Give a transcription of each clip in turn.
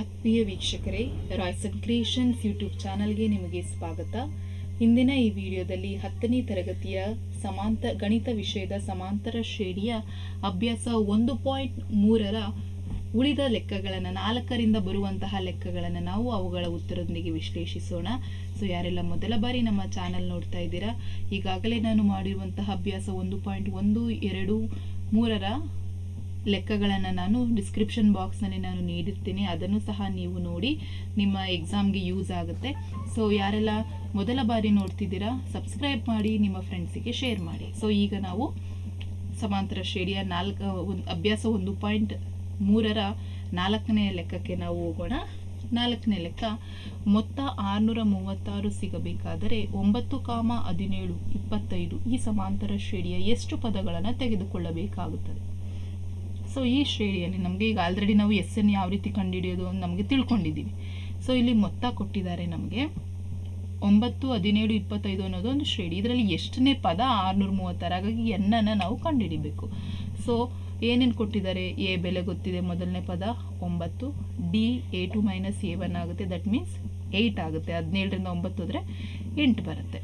ಆತ್ಮೀಯ ವೀಕ್ಷಕರೇ Royson creations YouTube ಚಾನಲ್ಗೆ ನಿಮಗೆ ಸ್ವಾಗತ ಇಂದಿನ ಈ ವಿಡಿಯೋದಲ್ಲಿ ಹತ್ತನೇ ತರಗತಿಯ ಸಮಾಂತರ ಗಣಿತ ವಿಷಯದ ಸಮಾಂತರ ಶ್ರೇಣಿಯ ಅಭ್ಯಾಸ ಒಂದು ಪಾಯಿಂಟ್ ಮೂರರ ಉಳಿದ ಲೆಕ್ಕಗಳನ್ನು ನಾಲ್ಕರಿಂದ ಬರುವಂತಹ ಲೆಕ್ಕಗಳನ್ನು ನಾವು ಅವುಗಳ ಉತ್ತರದೊಂದಿಗೆ ವಿಶ್ಲೇಷಿಸೋಣ ಸೊ ಯಾರೆಲ್ಲ ಮೊದಲ ಬಾರಿ ನಮ್ಮ ಚಾನಲ್ ನೋಡ್ತಾ ಇದ್ದೀರಾ ಈಗಾಗಲೇ ನಾನು ಮಾಡಿರುವಂತಹ ಅಭ್ಯಾಸ ಒಂದು ಪಾಯಿಂಟ್ ಒಂದು ಎರಡು ಮೂರರ ಲೆಕ್ಕಗಳನ್ನು ನಾನು ಡಿಸ್ಕ್ರಿಪ್ಷನ್ ಬಾಕ್ಸ್ನಲ್ಲಿ ನಾನು ನೀಡಿರ್ತೀನಿ ಅದನ್ನು ಸಹ ನೀವು ನೋಡಿ ನಿಮ್ಮ ಎಕ್ಸಾಮ್ಗೆ ಯೂಸ್ ಆಗುತ್ತೆ ಸೊ ಯಾರೆಲ್ಲ ಮೊದಲ ಬಾರಿ ನೋಡ್ತಿದ್ದೀರಾ ಸಬ್ಸ್ಕ್ರೈಬ್ ಮಾಡಿ ನಿಮ್ಮ ಫ್ರೆಂಡ್ಸಿಗೆ ಶೇರ್ ಮಾಡಿ ಸೊ ಈಗ ನಾವು ಸಮಾಂತರ ಶ್ರೇಣಿಯ ನಾಲ್ಕು ಒಂದು ಅಭ್ಯಾಸ ಒಂದು ಪಾಯಿಂಟ್ ಮೂರರ ನಾಲ್ಕನೇ ಲೆಕ್ಕಕ್ಕೆ ನಾವು ಹೋಗೋಣ ನಾಲ್ಕನೇ ಲೆಕ್ಕ ಮೊತ್ತ ಆರುನೂರ ಮೂವತ್ತಾರು ಸಿಗಬೇಕಾದರೆ ಒಂಬತ್ತು ಕಾಮ ಹದಿನೇಳು ಇಪ್ಪತ್ತೈದು ಈ ಸಮಾಂತರ ಶ್ರೇಣಿಯ ಎಷ್ಟು ಪದಗಳನ್ನು ತೆಗೆದುಕೊಳ್ಳಬೇಕಾಗುತ್ತದೆ ಸೊ ಈ ಶ್ರೇಣಿಯಲ್ಲಿ ನಮಗೆ ಈಗ ಆಲ್ರೆಡಿ ನಾವು ಎಸ್ ಎನ್ ಯಾವ ರೀತಿ ಕಂಡುಹಿಡಿಯೋದು ಅಂತ ನಮಗೆ ತಿಳ್ಕೊಂಡಿದ್ದೀವಿ ಸೊ ಇಲ್ಲಿ ಮೊತ್ತ ಕೊಟ್ಟಿದ್ದಾರೆ ನಮಗೆ ಒಂಬತ್ತು ಹದಿನೇಳು ಇಪ್ಪತ್ತೈದು ಅನ್ನೋದು ಒಂದು ಶ್ರೇಣಿ ಇದರಲ್ಲಿ ಎಷ್ಟನೇ ಪದ ಆರುನೂರ ಮೂವತ್ತಾರು ಹಾಗಾಗಿ ಎನ್ನನ್ನು ನಾವು ಕಂಡುಹಿಡಿಬೇಕು ಸೊ ಏನೇನು ಕೊಟ್ಟಿದ್ದಾರೆ ಎ ಬೆಲೆ ಗೊತ್ತಿದೆ ಮೊದಲನೇ ಪದ ಒಂಬತ್ತು D A two minus A one ಆಗುತ್ತೆ ದಟ್ ಮೀನ್ಸ್ ಏಯ್ಟ್ ಆಗುತ್ತೆ ಹದಿನೇಳರಿಂದ ಒಂಬತ್ತು ಅಂದರೆ ಎಂಟು ಬರುತ್ತೆ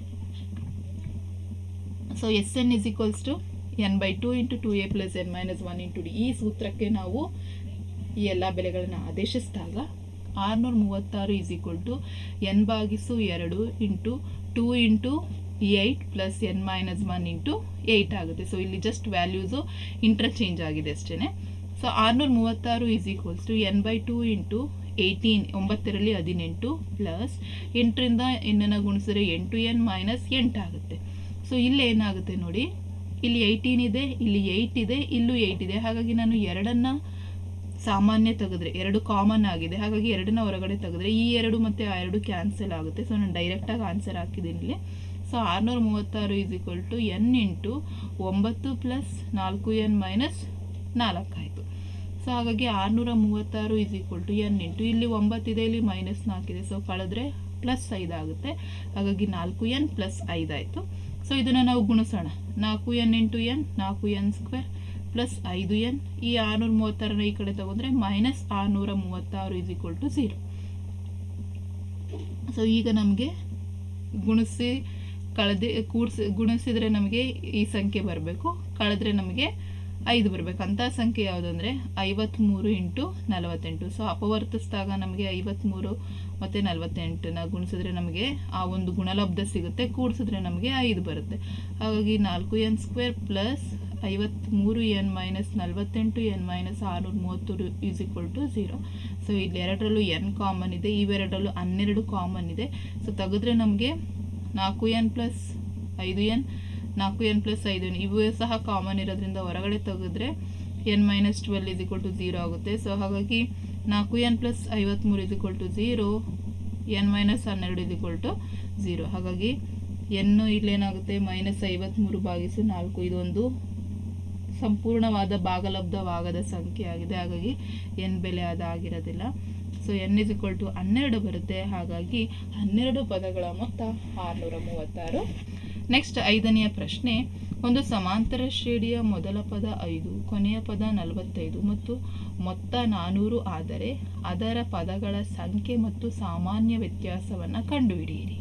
so S N is equals to N by two into two A plus N minus one into D ಈ ಸೂತ್ರಕ್ಕೆ ನಾವು ಈ ಎಲ್ಲ ಬೆಲೆಗಳನ್ನು ಆದೇಶಿಸಿದಾಗ ಆರುನೂರ ಮೂವತ್ತಾರು ಈಸ್ ಈಕ್ವಲ್ ಟು ಎನ್ ಬಾಗಿಸು ಎರಡು into two into eight plus N minus one into eight ಆಗುತ್ತೆ ಸೊ ಇಲ್ಲಿ ಜಸ್ಟ್ ವ್ಯಾಲ್ಯೂಸು ಇಂಟರ್ಚೇಂಜ್ ಆಗಿದೆ ಅಷ್ಟೇ ಸೊ ಆರುನೂರ ಮೂವತ್ತಾರು is equals to N by two into eighteen ಒಂಬತ್ತರಲ್ಲಿ ಹದಿನೆಂಟು ಪ್ಲಸ್ ಎಂಟರಿಂದ ಎನ್ನನ್ನು ಗುಣಿಸಿದ್ರೆ ಎಂಟು ಎನ್ ಮೈನಸ್ ಎಂಟಾಗುತ್ತೆ ಸೊ ಇಲ್ಲಿ ಏನಾಗುತ್ತೆ ನೋಡಿ ಇಲ್ಲಿ ಏಯ್ಟೀನ್ ಇದೆ ಇಲ್ಲಿ ಏಯ್ಟ್ ಇದೆ ಇಲ್ಲೂ ಏಯ್ಟ್ ಇದೆ ಹಾಗಾಗಿ ನಾನು ಎರಡನ್ನ ಸಾಮಾನ್ಯ ತೆಗೆದ್ರೆ ಎರಡು ಕಾಮನ್ ಆಗಿದೆ ಹಾಗಾಗಿ ಎರಡನ್ನ ಹೊರಗಡೆ ತೆಗೆದ್ರೆ ಈ ಎರಡು ಮತ್ತು ಆ ಎರಡು ಕ್ಯಾನ್ಸಲ್ ಆಗುತ್ತೆ ಸೊ ನಾನು ಡೈರೆಕ್ಟಾಗಿ ಆನ್ಸರ್ ಹಾಕಿದ್ದೀನಿ ಇಲ್ಲಿ ಸೊ ಆರುನೂರ ಮೂವತ್ತಾರು is equal to N into ಒಂಬತ್ತು ಪ್ಲಸ್ ನಾಲ್ಕು ಎನ್ ಮೈನಸ್ ನಾಲ್ಕು ಆಯಿತು ಸೊ ಹಾಗಾಗಿ ಆರುನೂರ ಮೂವತ್ತಾರು is equal to N into ಇಲ್ಲಿ ಒಂಬತ್ತಿದೆ ಇಲ್ಲಿ ಮೈನಸ್ ನಾಲ್ಕಿದೆ ಸೊ ಕಳೆದ್ರೆ ಪ್ಲಸ್ ಐದು ಆಗುತ್ತೆ ಹಾಗಾಗಿ ನಾಲ್ಕು ಎನ್ ಪ್ಲಸ್ ಐದು ಆಯಿತು ಸೊ ಇದನ್ನು ನಾವು ಗುಣಿಸೋಣ ನಾಲ್ಕು ಎನ್ ಇಂಟು ಎನ್ ನಾಲ್ಕು ಎನ್ ಸ್ಕ್ವೇರ್ ಪ್ಲಸ್ ಐದು ಎನ್ ಈ ಆರುನೂರ ಮೂವತ್ತಾರನ ಈ ಕಡೆ ತಗೊಂಡ್ರೆ ಮೈನಸ್ ಆರುನೂರ ಮೂವತ್ತಾರು is equal to zero so ಈಗ ನಮಗೆ ಗುಣಿಸಿ ಕಳೆದು ಕೂಡಿಸಿ ಗುಣಿಸಿದ್ರೆ ನಮಗೆ ಈ ಸಂಖ್ಯೆ ಬರಬೇಕು ಕಳೆದ್ರೆ ನಮಗೆ ಐದು ಬರಬೇಕು ಅಂಥ ಸಂಖ್ಯೆ ಯಾವುದಂದರೆ ಐವತ್ತ್ಮೂರು ಇಂಟು ನಲವತ್ತೆಂಟು ಸೊ ಅಪವರ್ತಿಸಿದಾಗ ನಮಗೆ ಐವತ್ತ್ಮೂರು ಮತ್ತು ನಲವತ್ತೆಂಟನ್ನ ಗುಣಿಸಿದ್ರೆ ನಮಗೆ ಆ ಒಂದು ಗುಣಲಬ್ಧ ಸಿಗುತ್ತೆ ಕೂಡಿಸಿದ್ರೆ ನಮಗೆ ಐದು ಬರುತ್ತೆ ಹಾಗಾಗಿ ನಾಲ್ಕು ಎನ್ ಸ್ಕ್ವೇರ್ ಪ್ಲಸ್ ಐವತ್ತ್ಮೂರು ಎನ್ ಮೈನಸ್ ನಲವತ್ತೆಂಟು ಎನ್ ಮೈನಸ್ ಆರುನೂರ ಮೂವತ್ತು is equal to zero so ಇಲ್ಲಿ ಎರಡರಲ್ಲೂ ಎನ್ ಕಾಮನ್ ಇದೆ ಇವೆರಡರಲ್ಲೂ ಹನ್ನೆರಡು ಕಾಮನ್ ಇದೆ ಸೊ ತೆಗೆದ್ರೆ ನಮಗೆ ನಾಲ್ಕು ಎನ್ ಪ್ಲಸ್ ಐದು ಎನ್ ನಾಲ್ಕು ಎನ್ ಪ್ಲಸ್ ಐದು ಎನ್ ಇವು ಸಹ ಕಾಮನ್ ಇರೋದ್ರಿಂದ ಹೊರಗಡೆ ತೆಗೆದ್ರೆ N minus twelve is equal to zero ಆಗುತ್ತೆ ಸೊ ಹಾಗಾಗಿ ನಾಲ್ಕು ಎನ್ ಪ್ಲಸ್ ಐವತ್ತ್ಮೂರು is equal to zero N minus ಹನ್ನೆರಡು ಇಸ್ ಈಕ್ವಲ್ ಟು ಝೀರೋ ಹಾಗಾಗಿ ಎನ್ನು ಇಲ್ಲೇನಾಗುತ್ತೆ ಮೈನಸ್ ಐವತ್ತ್ಮೂರು ಭಾಗಿಸು ನಾಲ್ಕು ಇದೊಂದು ಸಂಪೂರ್ಣವಾದ ಭಾಗಲಬ್ಧವಾಗದ ಸಂಖ್ಯೆ ಆಗಿದೆ ಹಾಗಾಗಿ ಎನ್ ಬೆಲೆ ಅದಾಗಿರೋದಿಲ್ಲ so N is equal to ಹನ್ನೆರಡು ಬರುತ್ತೆ ಹಾಗಾಗಿ ಹನ್ನೆರಡು ಪದಗಳ ಮೊತ್ತ ಆರುನೂರ ಮೂವತ್ತಾರು ನೆಕ್ಸ್ಟ್ ಐದನೆಯ ಪ್ರಶ್ನೆ ಒಂದು ಸಮಾಂತರ ಶ್ರೇಣಿಯ ಮೊದಲ ಪದ ಐದು ಕೊನೆಯ ಪದ ನಲವತ್ತೈದು ಮತ್ತು ಮೊತ್ತ ನಾನೂರು ಆದರೆ ಅದರ ಪದಗಳ ಸಂಖ್ಯೆ ಮತ್ತು ಸಾಮಾನ್ಯ ವ್ಯತ್ಯಾಸವನ್ನು ಕಂಡುಹಿಡಿಯಿರಿ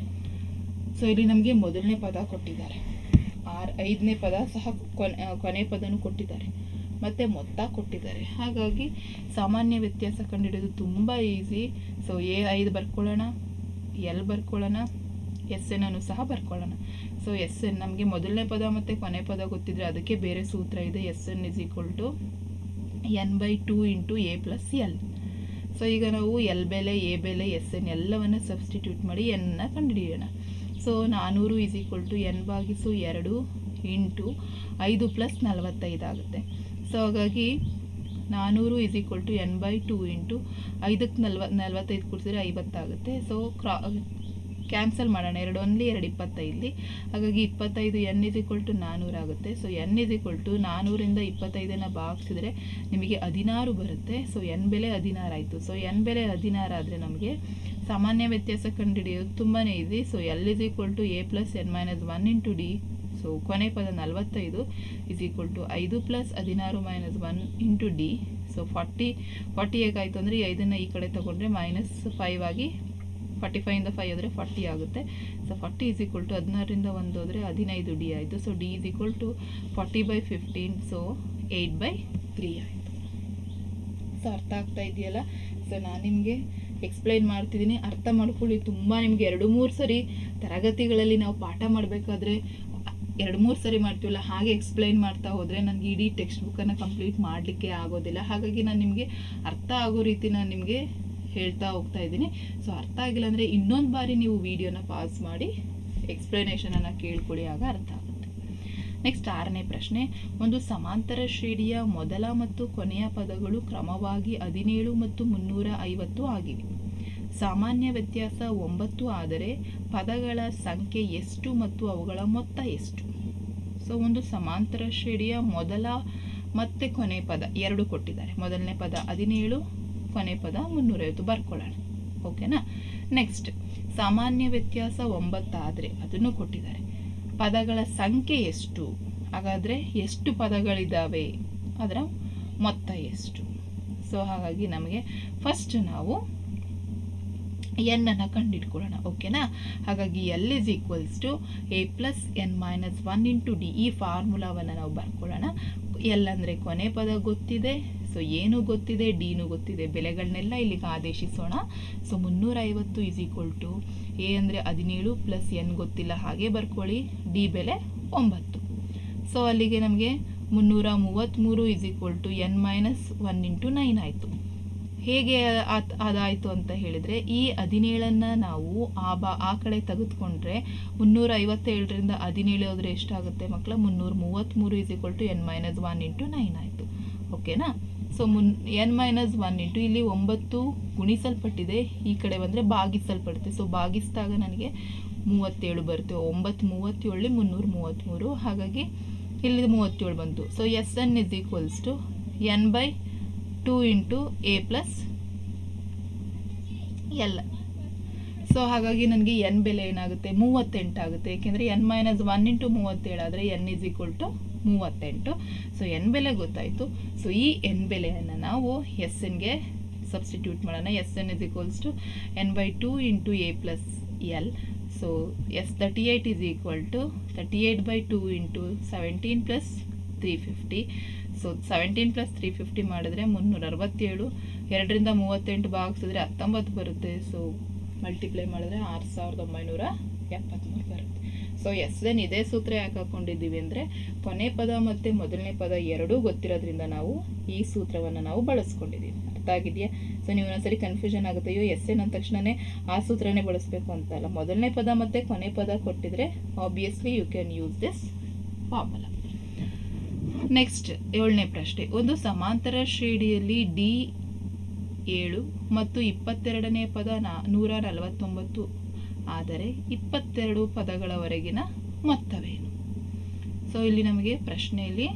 ಸೊ ಇಲ್ಲಿ ನಮಗೆ ಮೊದಲನೇ ಪದ ಕೊಟ್ಟಿದ್ದಾರೆ ಆರ್ ಐದನೇ ಪದ ಸಹ ಕೊನೆ ಕೊನೆ ಪದನೂ ಕೊಟ್ಟಿದ್ದಾರೆ ಮತ್ತು ಮೊತ್ತ ಕೊಟ್ಟಿದ್ದಾರೆ ಹಾಗಾಗಿ ಸಾಮಾನ್ಯ ವ್ಯತ್ಯಾಸ ಕಂಡುಹಿಡಿಯೋದು ತುಂಬ ಈಸಿ ಸೊ ಎ ಐದು ಬರ್ಕೊಳ್ಳೋಣ ಎಲ್ ಬರ್ಕೊಳ್ಳೋಣ ಎಸ್ ಎನ್ ಅನ್ನು ಸಹ ಬರ್ಕೊಳ್ಳೋಣ ಸೊ ಎಸ್ ಎನ್ ನಮಗೆ ಮೊದಲನೇ ಪದ ಮತ್ತು ಕೊನೆ ಪದ ಗೊತ್ತಿದ್ರೆ ಅದಕ್ಕೆ ಬೇರೆ ಸೂತ್ರ ಇದೆ S N is equal to N by two into A plus L so ಈಗ ನಾವು ಎಲ್ ಬೆಲೆ ಎ ಬೆಲೆ ಎಸ್ ಎನ್ ಎಲ್ಲವನ್ನು ಸಬ್ಸ್ಟಿಟ್ಯೂಟ್ ಮಾಡಿ ಎನ್ನ ಕಂಡುಹಿಡಿಯೋಣ ಸೊ ನಾನ್ನೂರು ಈಸ್ ಈಕ್ವಲ್ ಟು ಎನ್ ಬಾಗಿಸು ಎರಡು ಇಂಟು ಐದು ಪ್ಲಸ್ ನಲವತ್ತೈದು ಆಗುತ್ತೆ ಸೊ ಹಾಗಾಗಿ ನಾನ್ನೂರು is equal to N by two into ಐದಕ್ಕೆ ನಲ್ವ ನಲ್ವತ್ತೈದು ಕೂಡಿಸಿದ್ರೆ ಐವತ್ತಾಗುತ್ತೆ ಸೊ ಕ್ರಾ ಕ್ಯಾನ್ಸಲ್ ಮಾಡೋಣ ಎರಡು ಒನ್ಲಿ ಎರಡು ಇಪ್ಪತ್ತೈದು ಹಾಗಾಗಿ ಇಪ್ಪತ್ತೈದು ಎನ್ ಇಸ್ ಈಕ್ವಲ್ ಟು ನಾನ್ನೂರು ಆಗುತ್ತೆ so N is equal to ನಾನ್ನೂರಿಂದ ಇಪ್ಪತ್ತೈದನ್ನು ಭಾಗಿಸಿದ್ರೆ ನಿಮಗೆ ಹದಿನಾರು ಬರುತ್ತೆ ಸೊ ಎನ್ ಬೆಲೆ ಹದಿನಾರು ಆಯಿತು ಸೊ ಎನ್ ಬೆಲೆ ಹದಿನಾರು ಆದರೆ ನಮಗೆ ಸಾಮಾನ್ಯ ವ್ಯತ್ಯಾಸ ಕಂಡುಹಿಡಿಯೋದು ತುಂಬಾ easy so L is equal to A plus N minus one into D so so ಕೊನೆ ಪದ ನಲವತ್ತೈದು ಇಸ್ ಈಕ್ವಲ್ ಟು ಐದು ಪ್ಲಸ್ ಹದಿನಾರು minus one into D so forty forty ಹೇಗಾಯಿತು ಅಂದರೆ ಐದನ್ನು ಈ ಕಡೆ ತೊಗೊಂಡ್ರೆ ಮೈನಸ್ ಫೈವ್ ಆಗಿ ಫಾರ್ಟಿ ಫೈವಿಂದ ಫೈವ್ ಆದರೆ ಫಾರ್ಟಿ ಆಗುತ್ತೆ so forty is equal to ಹದಿನಾರರಿಂದ ಒಂದು ಹೋದರೆ ಹದಿನೈದು ಡಿ ಆಯಿತು so D is equal to forty by fifteen so eight by three ಆಯಿತು ಸೊ ಅರ್ಥ ಆಗ್ತಾ ಇದೆಯಲ್ಲ ಸೊ ನಾನು ನಿಮಗೆ ಎಕ್ಸ್ಪ್ಲೈನ್ ಮಾಡ್ತಿದ್ದೀನಿ ಅರ್ಥ ಮಾಡ್ಕೊಳ್ಳಿ ತುಂಬ ನಿಮಗೆ ಎರಡು ಮೂರು ಸರಿ ತರಗತಿಗಳಲ್ಲಿ ನಾವು ಪಾಠ ಮಾಡಬೇಕಾದ್ರೆ ಎರಡು ಮೂರು ಸರಿ ಮಾಡ್ತೀವಲ್ಲ ಹಾಗೆ ಎಕ್ಸ್ಪ್ಲೈನ್ ಮಾಡ್ತಾ ಹೋದರೆ ನನಗೆ ಇಡೀ ಟೆಕ್ಸ್ಟ್ ಬುಕ್ಕನ್ನು ಕಂಪ್ಲೀಟ್ ಮಾಡಲಿಕ್ಕೆ ಆಗೋದಿಲ್ಲ ಹಾಗಾಗಿ ನಾನು ನಿಮಗೆ ಅರ್ಥ ಆಗೋ ರೀತಿ ನಾನು ನಿಮಗೆ ಹೇಳ್ತಾ ಹೋಗ್ತಾ ಇದ್ದೀನಿ ಸೊ ಅರ್ಥ ಆಗಿಲ್ಲ ಅಂದರೆ ಇನ್ನೊಂದು ಬಾರಿ ನೀವು ವಿಡಿಯೋನ ಪಾಸ್ ಮಾಡಿ ಎಕ್ಸ್ಪ್ಲನೇಷನನ್ನು ಕೇಳ್ಕೊಳ್ಳಿ ಆಗ ಅರ್ಥ ಆಗುತ್ತೆ ನೆಕ್ಸ್ಟ್ ಆರನೇ ಪ್ರಶ್ನೆ ಒಂದು ಸಮಾಂತರ ಶ್ರೇಣಿಯ ಮೊದಲ ಮತ್ತು ಕೊನೆಯ ಪದಗಳು ಕ್ರಮವಾಗಿ ಹದಿನೇಳು ಮತ್ತು ಮುನ್ನೂರ ಐವತ್ತು ಆಗಿವೆ ಸಾಮಾನ್ಯ ವ್ಯತ್ಯಾಸ ಒಂಬತ್ತು ಆದರೆ ಪದಗಳ ಸಂಖ್ಯೆ ಎಷ್ಟು ಮತ್ತು ಅವುಗಳ ಮೊತ್ತ ಎಷ್ಟು ಸೊ ಒಂದು ಸಮಾಂತರ ಶ್ರೇಣಿಯ ಮೊದಲ ಮತ್ತೆ ಕೊನೆ ಪದ ಎರಡು ಕೊಟ್ಟಿದ್ದಾರೆ ಮೊದಲನೇ ಪದ ಹದಿನೇಳು ಕೊನೆ ಪದ ಮುನ್ನೂರೈವತ್ತು ಬರ್ಕೊಳ್ಳೋಣ ಓಕೆನಾ ನೆಕ್ಸ್ಟ್ ಸಾಮಾನ್ಯ ವ್ಯತ್ಯಾಸ ಒಂಬತ್ತಾದರೆ ಅದನ್ನು ಕೊಟ್ಟಿದ್ದಾರೆ ಪದಗಳ ಸಂಖ್ಯೆ ಎಷ್ಟು ಹಾಗಾದರೆ ಎಷ್ಟು ಪದಗಳಿದ್ದಾವೆ ಅದರ ಮೊತ್ತ ಎಷ್ಟು ಸೊ ಹಾಗಾಗಿ ನಮಗೆ ಫಸ್ಟ್ ನಾವು ಎನ್ ಅನ್ನು ಕಂಡುಹಿಡ್ಕೊಳ್ಳೋಣ ಓಕೆನಾ ಹಾಗಾಗಿ L is equals to A plus N minus one into D ಈ ಫಾರ್ಮುಲಾವನ್ನು ನಾವು ಬರ್ಕೊಳ್ಳೋಣ ಎಲ್ ಅಂದರೆ ಕೊನೆ ಪದ ಗೊತ್ತಿದೆ ಸೊ ಏನು ಗೊತ್ತಿದೆ ಡಿನೂ ಗೊತ್ತಿದೆ ಬೆಲೆಗಳನ್ನೆಲ್ಲ ಇಲ್ಲಿಗೆ ಆದೇಶಿಸೋಣ ಸೊ ಮುನ್ನೂರ ಐವತ್ತು ಇಸ್ ಈಕ್ವಲ್ ಟು ಎ ಅಂದರೆ ಹದಿನೇಳು ಪ್ಲಸ್ ಎನ್ ಗೊತ್ತಿಲ್ಲ ಹಾಗೆ ಬರ್ಕೊಳ್ಳಿ ಡಿ ಬೆಲೆ ಒಂಬತ್ತು ಸೊ ಅಲ್ಲಿಗೆ ನಮಗೆ ಮುನ್ನೂರ ಮೂವತ್ತ್ಮೂರು is equal to N minus one into nine ಆಯಿತು ಹೇಗೆ ಆತ್ ಅದಾಯಿತು ಅಂತ ಹೇಳಿದರೆ ಈ ಹದಿನೇಳನ್ನು ನಾವು ಆ ಬಾ ಆ ಕಡೆ ತೆಗೆದುಕೊಂಡ್ರೆ ಮುನ್ನೂರ ಐವತ್ತೇಳರಿಂದ ಹದಿನೇಳು ಹೋದರೆ ಎಷ್ಟಾಗುತ್ತೆ ಮಕ್ಕಳ ಮುನ್ನೂರ ಮೂವತ್ತ್ಮೂರು is equal to N minus one into nine ಆಯಿತು ಓಕೆನಾ ಸೊ ಮುನ್ ಎನ್ ಮೈನಸ್ ಒನ್ ಇಂಟು ಇಲ್ಲಿ ಒಂಬತ್ತು ಗುಣಿಸಲ್ಪಟ್ಟಿದೆ ಈ ಕಡೆ ಬಂದರೆ ಭಾಗಿಸಲ್ಪಡುತ್ತೆ ಸೊ ಭಾಗಿಸಿದಾಗ ನನಗೆ ಮೂವತ್ತೇಳು ಬರುತ್ತೆ ಒಂಬತ್ತು ಮೂವತ್ತೇಳು ಮುನ್ನೂರ ಮೂವತ್ತ್ಮೂರು ಹಾಗಾಗಿ ಇಲ್ಲಿ ಮೂವತ್ತೇಳು ಬಂತು so S N is equals to N by two into A plus L so ಹಾಗಾಗಿ ನನಗೆ ಎನ್ ಬೆಲೆ ಏನಾಗುತ್ತೆ ಮೂವತ್ತೆಂಟು ಆಗುತ್ತೆ ಏಕೆಂದರೆ ಎನ್ ಮೈನಸ್ ಒನ್ ಇಂಟು ಮೂವತ್ತೇಳು ಆದರೆ ಎನ್ ಇಸ್ ಈಕ್ವಲ್ ಟು ಮೂವತ್ತೆಂಟು ಸೊ ಎನ್ ಬೆಲೆ ಗೊತ್ತಾಯಿತು ಸೊ ಈ ಎನ್ ಬೆಲೆಯನ್ನು ನಾವು ಎಸ್ ಎನ್ಗೆ ಸಬ್ಸ್ಟಿಟ್ಯೂಟ್ ಮಾಡೋಣ S N is equals to N by two into A plus L so S thirty eight is equal to thirty eight by two into seventeen plus three fifty so seventeen plus three fifty ಮಾಡಿದ್ರೆ ಮುನ್ನೂರ ಅರವತ್ತೇಳು ಎರಡರಿಂದ ಮೂವತ್ತೆಂಟು ಭಾಗಿಸಿದ್ರೆ ಹತ್ತೊಂಬತ್ತು ಬರುತ್ತೆ so multiply ಮಾಡಿದ್ರೆ ಆರು ಸಾವಿರದ ಒಂಬೈನೂರ ಎಪ್ಪತ್ತ್ಮೂರು ಬರುತ್ತೆ ಸೊ ಎಸ್ ಎನ್ ಇದೇ ಸೂತ್ರ ಯಾಕೆ ಹಾಕೊಂಡಿದ್ದೀವಿ ಅಂದರೆ ಕೊನೆ ಪದ ಮತ್ತು ಮೊದಲನೇ ಪದ ಎರಡೂ ಗೊತ್ತಿರೋದ್ರಿಂದ ನಾವು ಈ ಸೂತ್ರವನ್ನು ನಾವು ಬಳಸ್ಕೊಂಡಿದ್ದೀವಿ ಅರ್ಥ ಆಗಿದೆಯಾ ಸೊ ನೀವು ಒಂದೊಂದ್ಸರಿ ಕನ್ಫ್ಯೂಷನ್ ಆಗುತ್ತೆ ಅಯ್ಯೋ ಎಸ್ ಎನ್ ಅಂದ ತಕ್ಷಣವೇ ಆ ಸೂತ್ರನೇ ಬಳಸಬೇಕು ಅಂತಲ್ಲ ಮೊದಲನೇ ಪದ ಮತ್ತು ಕೊನೆ ಪದ ಕೊಟ್ಟಿದ್ರೆ obviously you can use this formula next ಏಳನೇ ಪ್ರಶ್ನೆ ಒಂದು ಸಮಾಂತರ ಶ್ರೇಣಿಯಲ್ಲಿ ಡಿ ಏಳು ಮತ್ತು ಇಪ್ಪತ್ತೆರಡನೇ ಪದ ನಾ ನೂರ ನಲವತ್ತೊಂಬತ್ತು ಆದರೆ ಇಪ್ಪತ್ತೆರಡು ಪದಗಳವರೆಗಿನ ಮೊತ್ತವೇನು ಸೊ ಇಲ್ಲಿ ನಮಗೆ ಪ್ರಶ್ನೆಯಲ್ಲಿ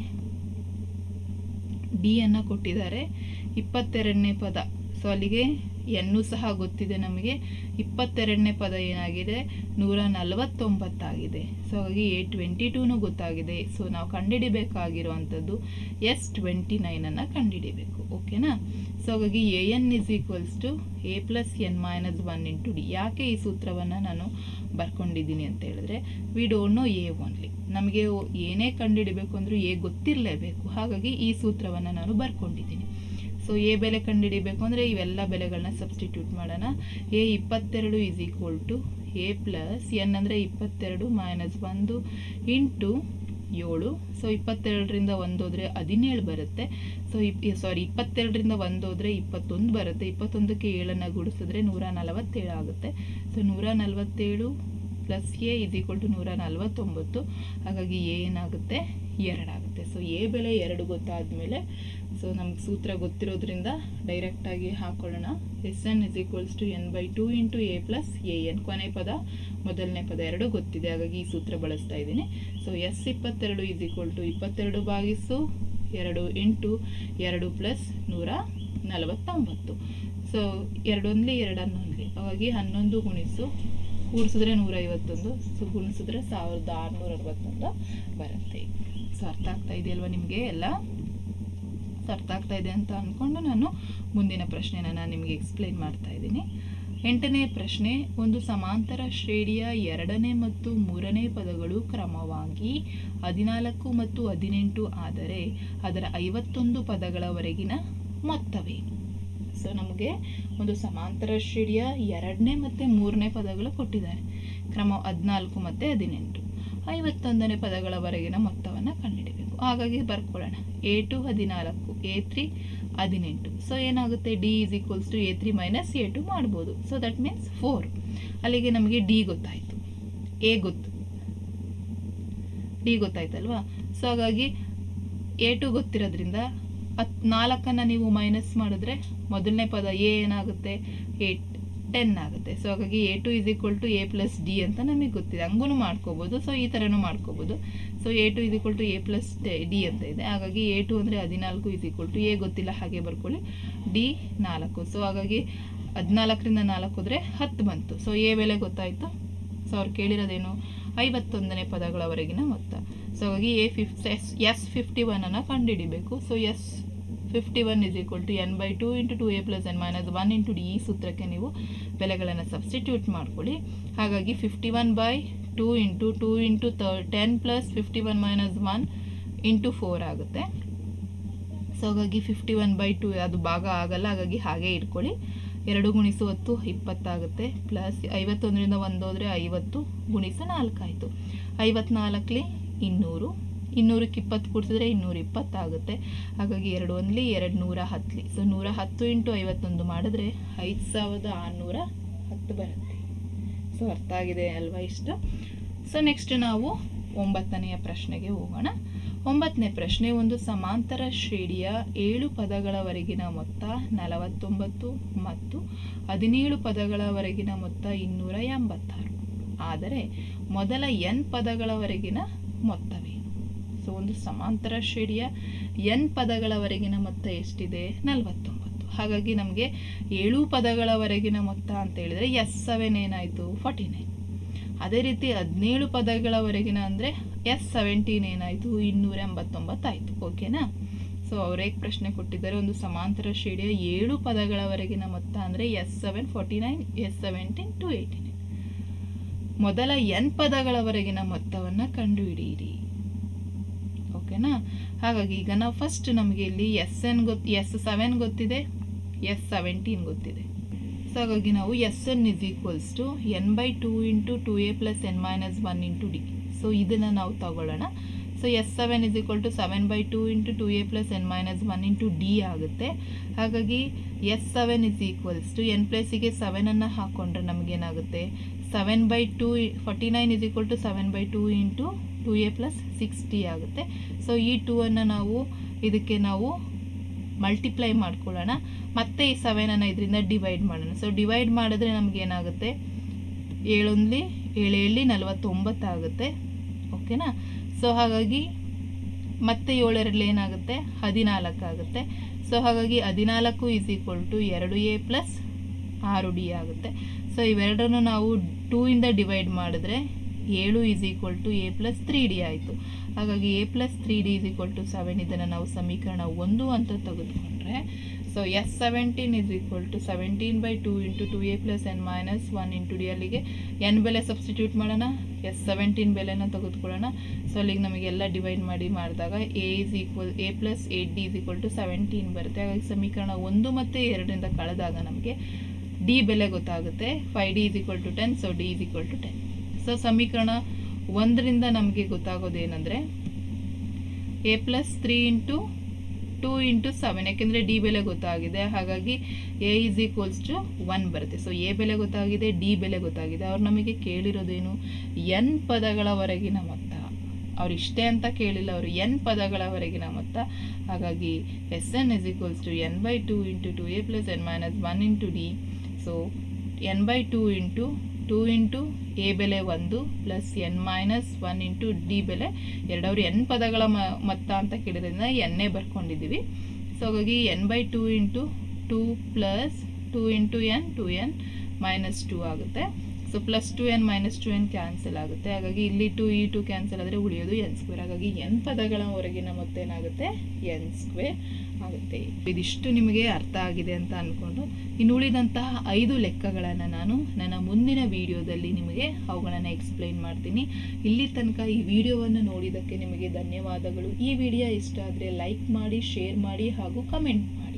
ಡಿ ಅನ್ನು ಕೊಟ್ಟಿದ್ದಾರೆ ಇಪ್ಪತ್ತೆರಡನೇ ಪದ ಸೊ ಅಲ್ಲಿಗೆ ಎನ್ನು ಸಹ ಗೊತ್ತಿದೆ ನಮಗೆ ಇಪ್ಪತ್ತೆರಡನೇ ಪದ ಏನಾಗಿದೆ ನೂರ ನಲವತ್ತೊಂಬತ್ತಾಗಿದೆ ಸೊ ಹಾಗಾಗಿ ಎ ಟ್ವೆಂಟಿ ಟೂನು ಗೊತ್ತಾಗಿದೆ ಸೊ ನಾವು ಕಂಡುಹಿಡಿಬೇಕಾಗಿರುವಂಥದ್ದು ಎಸ್ ಟ್ವೆಂಟಿ ನೈನನ್ನು ಕಂಡುಹಿಡಿಬೇಕು ಓಕೆನಾ ಸೊ ಹಾಗಾಗಿ A N is equals to A plus N minus one into D ಯಾಕೆ ಈ ಸೂತ್ರವನ್ನು ನಾನು ಬರ್ಕೊಂಡಿದ್ದೀನಿ ಅಂತ ಹೇಳಿದ್ರೆ we don't know A only ನಮಗೆ ಏನೇ ಕಂಡುಹಿಡಿಬೇಕು ಅಂದರೂ ಎ ಗೊತ್ತಿರಲೇಬೇಕು ಹಾಗಾಗಿ ಈ ಸೂತ್ರವನ್ನು ನಾನು ಬರ್ಕೊಂಡಿದ್ದೀನಿ ಸೊ ಎ ಬೆಲೆ ಕಂಡುಹಿಡಿಬೇಕು ಅಂದರೆ ಇವೆಲ್ಲ ಬೆಲೆಗಳನ್ನ ಸಬ್ಸ್ಟಿಟ್ಯೂಟ್ ಮಾಡೋಣ ಎ ಇಪ್ಪತ್ತೆರಡು is equal to A plus n ಅಂದರೆ ಇಪ್ಪತ್ತೆರಡು ಮೈನಸ್ ಒಂದು ಇಂಟು ಏಳು ಸೊ ಇಪ್ಪತ್ತೆರಡರಿಂದ ಒಂದು ಹೋದರೆ ಹದಿನೇಳು ಬರುತ್ತೆ ಸೊ ಇಪ್ ಸಾರಿ ಇಪ್ಪತ್ತೆರಡರಿಂದ ಒಂದು ಹೋದರೆ ಇಪ್ಪತ್ತೊಂದು ಬರುತ್ತೆ ಇಪ್ಪತ್ತೊಂದಕ್ಕೆ ಏಳನ್ನು ಗುಡಿಸಿದ್ರೆ ನೂರ ನಲವತ್ತೇಳು ಆಗುತ್ತೆ ಸೊ ನೂರ ನಲವತ್ತೇಳು plus a is equal to ನೂರ ನಲವತ್ತೊಂಬತ್ತು ಹಾಗಾಗಿ ಎ ಏನಾಗುತ್ತೆ ಎರಡಾಗುತ್ತೆ ಸೊ ಎ ಬೆಲೆ ಎರಡು ಗೊತ್ತಾದಮೇಲೆ ಸೊ ನಮ್ಗೆ ಸೂತ್ರ ಗೊತ್ತಿರೋದ್ರಿಂದ ಡೈರೆಕ್ಟಾಗಿ ಹಾಕೊಳ್ಳೋಣ s N is equals to N by two into A plus a n ಕೊನೆ ಪದ ಮೊದಲನೇ ಪದ ಎರಡು ಗೊತ್ತಿದೆ ಹಾಗಾಗಿ ಈ ಸೂತ್ರ ಬಳಸ್ತಾ ಇದ್ದೀನಿ ಸೊ ಎಸ್ ಇಪ್ಪತ್ತೆರಡು ಇಸ್ ಈಕ್ವಲ್ ಟು ಇಪ್ಪತ್ತೆರಡು ಭಾಗಿಸು ಎರಡು ಇಂಟು ಎರಡು ಪ್ಲಸ್ ನೂರ ನಲವತ್ತೊಂಬತ್ತು ಸೊ ಎರಡೊಂದಲಿ ಎರಡು ಹನ್ನೊಂದಲಿ ಹಾಗಾಗಿ ಹನ್ನೊಂದು ಗುಣಿಸು ಕೂಡಿಸಿದ್ರೆ ನೂರೈವತ್ತೊಂದು ಸೊ ಗುಣಿಸಿದ್ರೆ ಸಾವಿರದ ಆರುನೂರ ಅರವತ್ತೊಂದು ಬರುತ್ತೆ ಸೊ ಅರ್ಥ ಆಗ್ತಾ ಇದೆಯಲ್ವಾ ನಿಮಗೆ ಎಲ್ಲ ಸೊ ಅರ್ಥ ಆಗ್ತಾ ಇದೆ ಅಂತ ಅಂದ್ಕೊಂಡು ನಾನು ಮುಂದಿನ ಪ್ರಶ್ನೆನ ನಾನು ನಿಮಗೆ ಎಕ್ಸ್ಪ್ಲೈನ್ ಮಾಡ್ತಾ ಇದ್ದೀನಿ ಎಂಟನೇ ಪ್ರಶ್ನೆ ಒಂದು ಸಮಾಂತರ ಶ್ರೇಣಿಯ ಎರಡನೇ ಮತ್ತು ಮೂರನೇ ಪದಗಳು ಕ್ರಮವಾಗಿ ಹದಿನಾಲ್ಕು ಮತ್ತು ಹದಿನೆಂಟು ಆದರೆ ಅದರ ಐವತ್ತೊಂದು ಪದಗಳವರೆಗಿನ ಮೊತ್ತವೇ ಸೊ ನಮಗೆ ಒಂದು ಸಮಾಂತರ ಶ್ರೇಣಿಯ ಎರಡನೇ ಮತ್ತು ಮೂರನೇ ಪದಗಳು ಕೊಟ್ಟಿದ್ದಾರೆ ಕ್ರಮ ಹದಿನಾಲ್ಕು ಮತ್ತು ಹದಿನೆಂಟು ಐವತ್ತೊಂದನೇ ಪದಗಳವರೆಗಿನ ಮೊತ್ತವನ್ನು ಕಂಡುಹಿಡಿಬೇಕು ಹಾಗಾಗಿ ಬರ್ಕೊಳ್ಳೋಣ ಎ ಟು ಹದಿನಾಲ್ಕು ಎ ತ್ರೀ ಹದಿನೆಂಟು ಸೊ ಏನಾಗುತ್ತೆ d is equals to a three minus a two ಮಾಡ್ಬೋದು ಸೊ ದಟ್ ಮೀನ್ಸ್ ಫೋರ್ ಅಲ್ಲಿಗೆ ನಮಗೆ ಡಿ ಗೊತ್ತಾಯಿತು ಎ ಗೊತ್ತು ಡಿ ಗೊತ್ತಾಯ್ತಲ್ವಾ ಸೊ ಹಾಗಾಗಿ ಎ ಟು ಗೊತ್ತಿರೋದ್ರಿಂದ ಹತ್ ನಾಲ್ಕನ್ನು ನೀವು ಮೈನಸ್ ಮಾಡಿದ್ರೆ ಮೊದಲನೇ ಪದ ಎ ಏನಾಗುತ್ತೆ ಏಟ್ ಟೆನ್ ಆಗುತ್ತೆ ಸೊ ಹಾಗಾಗಿ a two is equal to A plus d ಅಂತ ನಮಗೆ ಗೊತ್ತಿದೆ ಹಂಗೂ ಮಾಡ್ಕೋಬೋದು ಸೊ ಈ ಥರನೂ ಮಾಡ್ಕೋಬೋದು so a two is equal to A plus d ಅಂತ ಇದೆ ಹಾಗಾಗಿ ಎ ಟು ಅಂದರೆ ಹದಿನಾಲ್ಕು ಇಸ್ ಈಕ್ವಲ್ ಟು ಎ ಗೊತ್ತಿಲ್ಲ ಹಾಗೆ ಬರ್ಕೊಳ್ಳಿ ಡಿ ನಾಲ್ಕು ಸೊ ಹಾಗಾಗಿ ಹದಿನಾಲ್ಕರಿಂದ ನಾಲ್ಕು ಹೋದರೆ ಹತ್ತು ಬಂತು ಸೊ ಎ ಬೆಲೆ ಗೊತ್ತಾಯಿತು ಸೊ ಅವ್ರು ಕೇಳಿರೋದೇನು ಐವತ್ತೊಂದನೇ ಪದಗಳವರೆಗಿನ ಮೊತ್ತ ಸೊ ಹಾಗಾಗಿ ಎ ಫಿಫ್ ಎಸ್ ಎಸ್ ಫಿಫ್ಟಿ ಒನ್ನನ್ನು ಕಂಡುಹಿಡಿಬೇಕು so s fifty one is equal to N by two into two A plus N minus one into D ಈ ಸೂತ್ರಕ್ಕೆ ನೀವು ಬೆಲೆಗಳನ್ನು ಸಬ್ಸ್ಟಿಟ್ಯೂಟ್ ಮಾಡ್ಕೊಳ್ಳಿ ಹಾಗಾಗಿ fifty one by two into two into ತ ten plus fifty one minus one into four ಆಗುತ್ತೆ so ಹಾಗಾಗಿ fifty one by two ಅದು ಭಾಗ ಆಗಲ್ಲ ಹಾಗಾಗಿ ಹಾಗೆ ಇಟ್ಕೊಳ್ಳಿ ಎರಡು ಗುಣಿಸು ಹತ್ತು ಇಪ್ಪತ್ತಾಗುತ್ತೆ ಪ್ಲಸ್ ಐವತ್ತೊಂದರಿಂದ ಒಂದು ಹೋದರೆ ಐವತ್ತು ಗುಣಿಸು ನಾಲ್ಕಾಯಿತು ಐವತ್ನಾಲ್ಕಲಿ ಇನ್ನೂರು ಇನ್ನೂರಕ್ಕೆ ಇಪ್ಪತ್ತು ಕೂಡಿಸಿದ್ರೆ ಇನ್ನೂರ ಇಪ್ಪತ್ತಾಗುತ್ತೆ ಹಾಗಾಗಿ ಎರಡು ಒಂದ್ಲಿ ಎರಡು ನೂರ ಹತ್ತಲಿ ಸೊ ನೂರ ಹತ್ತು ಇಂಟು ಐವತ್ತೊಂದು ಮಾಡಿದ್ರೆ ಐದು ಸಾವಿರದ ಆರುನೂರ ಹತ್ತು ಬರುತ್ತೆ ಸೊ ಅರ್ಥ ಆಗಿದೆ ಅಲ್ವಾ ಇಷ್ಟು ಸೊ ನೆಕ್ಸ್ಟ್ ನಾವು ಒಂಬತ್ತನೆಯ ಪ್ರಶ್ನೆಗೆ ಹೋಗೋಣ ಒಂಬತ್ತನೇ ಪ್ರಶ್ನೆ ಒಂದು ಸಮಾಂತರ ಶ್ರೇಣಿಯ ಏಳು ಪದಗಳವರೆಗಿನ ಮೊತ್ತ ನಲವತ್ತೊಂಬತ್ತು ಮತ್ತು ಹದಿನೇಳು ಪದಗಳವರೆಗಿನ ಮೊತ್ತ ಇನ್ನೂರ ಎಂಬತ್ತಾರು ಆದರೆ ಮೊದಲ ಎನ್ ಪದಗಳವರೆಗಿನ ಮೊತ್ತವೇನು ಸೊ ಒಂದು ಸಮಾಂತರ ಶ್ರೇಣಿಯ ಎನ್ ಪದಗಳವರೆಗಿನ ಮೊತ್ತ ಎಷ್ಟಿದೆ ನಲವತ್ತೊಂಬತ್ತು ಹಾಗಾಗಿ ನಮಗೆ ಏಳು ಪದಗಳವರೆಗಿನ ಮೊತ್ತ ಅಂತ ಹೇಳಿದರೆ ಎಸ್ ಸೆವೆನ್ ಏನಾಯಿತು ಫಾರ್ಟಿ ನೈನ್ ಅದೇ ರೀತಿ ಹದಿನೇಳು ಪದಗಳವರೆಗಿನ ಅಂದರೆ ಎಸ್ ಸೆವೆಂಟೀನ್ ಏನಾಯಿತು ಇನ್ನೂರ ಎಂಬತ್ತೊಂಬತ್ತಾಯಿತು ಓಕೆನಾ ಸೊ ಅವರೇ ಪ್ರಶ್ನೆ ಕೊಟ್ಟಿದ್ದಾರೆ ಒಂದು ಸಮಾಂತರ ಶ್ರೇಣಿಯ ಏಳು ಪದಗಳವರೆಗಿನ ಮೊತ್ತ ಅಂದರೆ s seven forty nine s seventeen two eighty nine ಮೊದಲ ಎನ್ ಪದಗಳವರೆಗಿನ ಮೊತ್ತವನ್ನು ಕಂಡುಹಿಡಿಯಿರಿ ಓಕೆನಾ ಹಾಗಾಗಿ ಈಗ ನಾವು ಫಸ್ಟ್ ನಮಗೆ ಇಲ್ಲಿ ಎಸ್ ಎನ್ ಗೊತ್ತು ಎಸ್ ಸೆವೆನ್ ಗೊತ್ತಿದೆ ಎಸ್ ಸೆವೆಂಟೀನ್ ಗೊತ್ತಿದೆ ಸೊ ಹಾಗಾಗಿ ನಾವು s N is equals to N by two into two A plus N minus one into D so ಇದನ್ನು ನಾವು ತಗೊಳ್ಳೋಣ so s seven is equal to seven by two into two A plus N minus one into d ಆಗುತ್ತೆ ಹಾಗಾಗಿ s seven is equals to n ಪ್ಲಸ್ಸಿಗೆ ಸೆವೆನನ್ನು ಹಾಕ್ಕೊಂಡ್ರೆ ನಮಗೇನಾಗುತ್ತೆ seven by two forty nine is equal to seven by two into two A plus six d ಆಗುತ್ತೆ so ಈ two ಅನ್ನು ನಾವು ಇದಕ್ಕೆ ನಾವು ಮಲ್ಟಿಪ್ಲೈ ಮಾಡ್ಕೊಳ್ಳೋಣ ಮತ್ತೆ ಈ ಸೆವೆನನ್ನು ಇದರಿಂದ ಡಿವೈಡ್ ಮಾಡೋಣ ಸೊ ಡಿವೈಡ್ ಮಾಡಿದ್ರೆ ನಮಗೇನಾಗುತ್ತೆ ಏಳೊಂದ್ಲಿ ಏಳು ಏಳಿ ನಲವತ್ತೊಂಬತ್ತು ಆಗುತ್ತೆ ಓಕೆನಾ ಸೊ ಹಾಗಾಗಿ ಮತ್ತೆ ಏಳರಲ್ಲಿ ಏನಾಗುತ್ತೆ ಹದಿನಾಲ್ಕು ಆಗುತ್ತೆ ಸೊ ಹಾಗಾಗಿ ಹದಿನಾಲ್ಕು ಈಸ್ ಈಕ್ವಲ್ ಟು ಎರಡು ಎ ಪ್ಲಸ್ ಆರು ಡಿ ಆಗುತ್ತೆ ಸೊ ಇವೆರಡನ್ನು ನಾವು ಟೂ ಇಂದ ಡಿವೈಡ್ ಮಾಡಿದ್ರೆ ಏಳು is equal to A plus three d ಆಯಿತು ಹಾಗಾಗಿ a plus three d is equal to seven ಇದನ್ನು ನಾವು ಸಮೀಕರಣ ಒಂದು ಅಂತ ತೆಗೆದುಕೊಂಡ್ರೆ so s seventeen is equal to seventeen by two into two A plus N minus one into d ಅಲ್ಲಿಗೆ n ಬೆಲೆ ಸಬ್ಸ್ಟಿಟ್ಯೂಟ್ ಮಾಡೋಣ ಎಸ್ ಸೆವೆಂಟೀನ್ ಬೆಲೆನ ತೆಗೆದುಕೊಳ್ಳೋಣ ಸೊ ಅಲ್ಲಿಗೆ ನಮಗೆಲ್ಲ ಡಿವೈಡ್ ಮಾಡಿ ಮಾಡಿದಾಗ a is equal a plus eight d is equal to seventeen ಬರುತ್ತೆ ಹಾಗಾಗಿ ಸಮೀಕರಣ ಒಂದು ಮತ್ತು ಎರಡರಿಂದ ಕಳೆದಾಗ ನಮಗೆ ಡಿ ಬೆಲೆ ಗೊತ್ತಾಗುತ್ತೆ ಫೈ d is equal to ten so d is equal to ten so ಸಮೀಕರಣ ಒಂದರಿಂದ ನಮಗೆ ಗೊತ್ತಾಗೋದೇನೆಂದರೆ a plus three into two into seven ಯಾಕೆಂದರೆ ಡಿ ಬೆಲೆ ಗೊತ್ತಾಗಿದೆ ಹಾಗಾಗಿ a is equals to one ಬರುತ್ತೆ ಸೊ ಎ ಬೆಲೆ ಗೊತ್ತಾಗಿದೆ ಡಿ ಬೆಲೆ ಗೊತ್ತಾಗಿದೆ ಅವ್ರು ನಮಗೆ ಕೇಳಿರೋದೇನು ಎನ್ ಪದಗಳವರೆಗಿನ ಮೊತ್ತ ಅವ್ರು ಇಷ್ಟೇ ಅಂತ ಕೇಳಿಲ್ಲ ಅವರು ಎನ್ ಪದಗಳವರೆಗಿನ ಮೊತ್ತ ಹಾಗಾಗಿ s N is equals to N by two into two A plus N minus one into D so n by two into two into a ಬೆಲೆ ಒಂದು plus N minus one into d ಬೆಲೆ ಎರಡವ್ರು n ಪದಗಳ ಮ ಮೊತ್ತ ಅಂತ ಕೇಳಿದ್ರಿಂದ ಎನ್ನೇ ಬರ್ಕೊಂಡಿದ್ದೀವಿ ಸೊ ಹಾಗಾಗಿ n by two into two plus two into n two N minus two ಆಗುತ್ತೆ so plus two N minus two N cancel ಆಗುತ್ತೆ ಹಾಗಾಗಿ ಇಲ್ಲಿ ಟು ಈ ಟು ಕ್ಯಾನ್ಸಲ್ ಆದರೆ ಉಳಿಯೋದು ಎನ್ ಸ್ಕ್ವೇರ್ ಹಾಗಾಗಿ ಎನ್ ಪದಗಳ ಹೊರಗಿನ ಮೊತ್ತ ಏನಾಗುತ್ತೆ ಎನ್ ಸ್ಕ್ವೇರ್ ಆಗುತ್ತೆ ಇದಿಷ್ಟು ನಿಮಗೆ ಅರ್ಥ ಆಗಿದೆ ಅಂತ ಅಂದ್ಕೊಂಡು ಇನ್ನು ಉಳಿದಂತಹ ಐದು ಲೆಕ್ಕಗಳನ್ನು ನಾನು ನನ್ನ ಮುಂದಿನ ವಿಡಿಯೋದಲ್ಲಿ ನಿಮಗೆ ಅವುಗಳನ್ನು ಎಕ್ಸ್ಪ್ಲೈನ್ ಮಾಡ್ತೀನಿ ಇಲ್ಲಿ ತನಕ ಈ ವಿಡಿಯೋವನ್ನು ನೋಡಿದ್ದಕ್ಕೆ ನಿಮಗೆ ಧನ್ಯವಾದಗಳು ಈ ವಿಡಿಯೋ ಇಷ್ಟ ಆದರೆ ಲೈಕ್ ಮಾಡಿ ಶೇರ್ ಮಾಡಿ ಹಾಗೂ ಕಮೆಂಟ್ ಮಾಡಿ